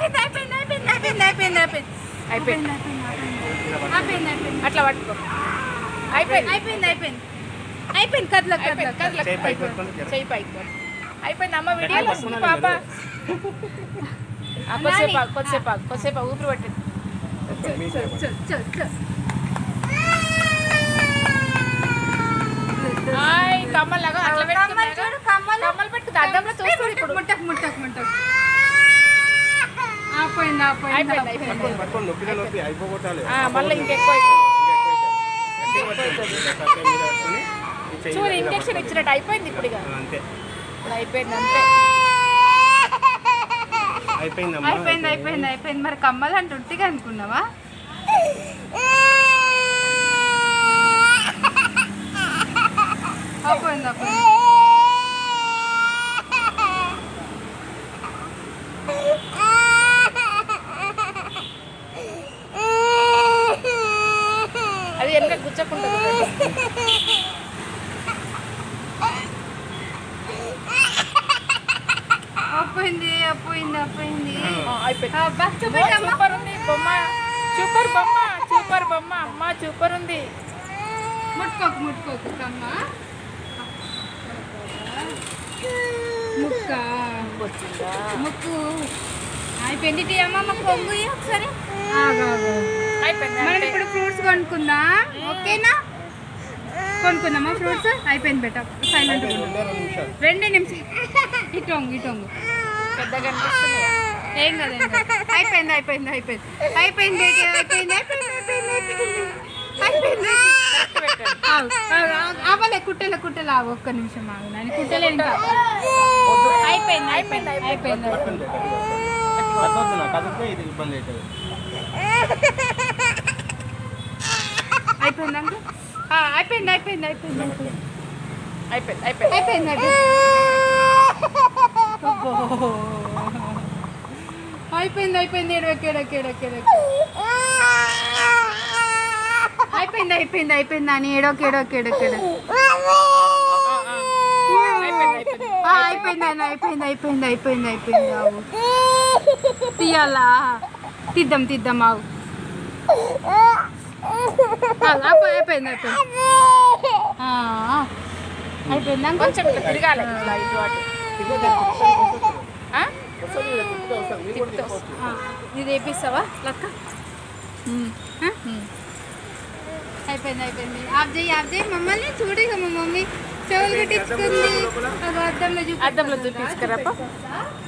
అయిపోయింది అయిపోయింది అయిపోయింది అయిపోయింది అయిపోయింది అయిపోయింది అయిపోయింది అయిపోయింది అయిపోయింది అట్లా పట్టుకో అయిపోయింది అయిపోయింది అయిపోయింది అయిపోయింది కదల అయిపోయింది కదల కదలకు. చేయి పైకి పెట్టుకొని జర. చేయి పైకి పెట్టు. అయిపోయింది అమ్మ వీడియోలో వస్తుంది పాప ఆ, కొద్దిసేపు ఆగు, కొద్దిసేపు ఆగు, కొద్దిసేపు ఆగు, ఊపిరి పట్టింది చల్ చల్ చల్ హాయ్ కమ్మల్ లాగా అట్లా కమ్మలు పెట్టుకున్నాగా. చూడు, కమ్మలు. కమ్మలు పెట్టుకుంది అద్దంలో చూస్తుంది ఇప్పుడు ముట్టకు ముట్టకు ముట్టకు ఆపోయింది ఆపోయింది అయిపోయింది అయిపోయింది పట్టుకొని పట్టుకొని నొప్పిగా నొప్పి అయిపోగొట్టాలి ఆ, మళ్ళీ ఇంకెక్కువ అవుతుంది. గట్టిగా పట్టుకొని, తలకాయ మీద పట్టుకొని, ఈ చెయ్యి చూడు మీద ఇంజక్షన్ పట్టుకొని. ఇచ్చినట్టు అయిపోయింది ఇప్పుడు ఇక ఆ, అంతే ఇప్పుడు అయిపోయింది అంతే అయిపోయిందమ్మా అయిపోయింది అయిపోయింది అయిపోయింది మరి కమ్మలు అంటే ఉట్టిగా అనుకున్నావా అయిపోయింది అయిపోయింది అది వెనక గుచ్చకుంటుంది అయిపోయింది అయిపోయింది అయిపోయింది ఆ, అయిపోయింది అబ్బా, చూపెట్టమ్మా. సూపర్ ఉంది బొమ్మ సూపర్ బొమ్మ సూపర్ బొమ్మ అమ్మ సూపర్ ఉంది ముట్టుకోకు ముట్టుకోకు కమ్మ ముక్క వచ్చిందా ముక్కు అయిపోయింది టీ అమ్మ మా పొంగు ఇయ్యి ఒకసారి ఆగు, ఆగు. అయిపోయింది మనం అంతే. ఇప్పుడు ఫ్రూట్స్ కొనుక్కుందాం ఓకేనా కొనుక్కుందామా ఫ్రూట్స్ అయిపోయింది బెట సైలెంట్ అయిపోయింది, రెండే రెండు నిమిషాలు రెండు నిమిషాలు ఇటొంగు ఇటొంగు పెద్దగా అనిపిస్తున్నాయా ఏం కదా ఏం కాదు. అయిపోయింది అయిపోయింది అయిపోయింది అయిపోయింది బేటీ, అయిపోయింది అయిపోయింది అయిపోయింది అయిపోయింది అయిపోయింది కరెక్ట్ పెట్టండి ఆగు, ఆగు, ఆగు. అవ్వలే కుట్టెలే కుట్టెలే ఆగు ఒక్క నిమిషం ఆగు నాని కుట్టెలే ఇంకా అయిపోయింది అయిపోయింది అయిపోయింది పట్టుకొని గట్టిగా. కదలొద్దు నా, కదిలితే ఇది ఇబ్బంది అవుతుంది అయిపోయింది అంకుల్ ఆ, అయిపోయింది అయిపోయింది అయిపోయింది అయిపోయింది అయిపోయింది అయిపోయింది అయిపోయింది అయిపోయింది అబ్బో. అయిపోయింది అయిపోయింది ఎడవకి ఎడవకి ఎడవకి ఎడవకి అయిపోయింది అయిపోయింది అయిపోయింది అని ఎడవకి ఎడవకి ఎడవకి ఎడవకి అయిపోయింది అయిపోయింది ఆ, అయిపోయింది అని అయిపోయింది అయిపోయింది అయిపోయింది అయిపోయింది ఆవు తీయాలా తీద్దాం తీద్దాం ఆవు ఆగు, ఆపు, అయిపోయింది అయిపోయింది ఆ, అయిపోయింది అంకుల్ కొంచెం ఇట్లా తిరగాలి ఇట్లా ఇటు అటు ఆ? వస్తుంది, తిప్పితే వస్తుంది. మీరు కూడా తిప్పొచ్చు. ఆ, ఇది వేపిస్తావా లక్క ఆ? అయిపోయింది అయిపోయింది ఆఫ్ చేయి ఆఫ్ చేయి మమ్మల్ని చూడు ఇక మా మమ్మీ చెవులు కుట్టించుకుంది అగో అద్దంలో చూపి అద్దంలో చూపించుకురాపా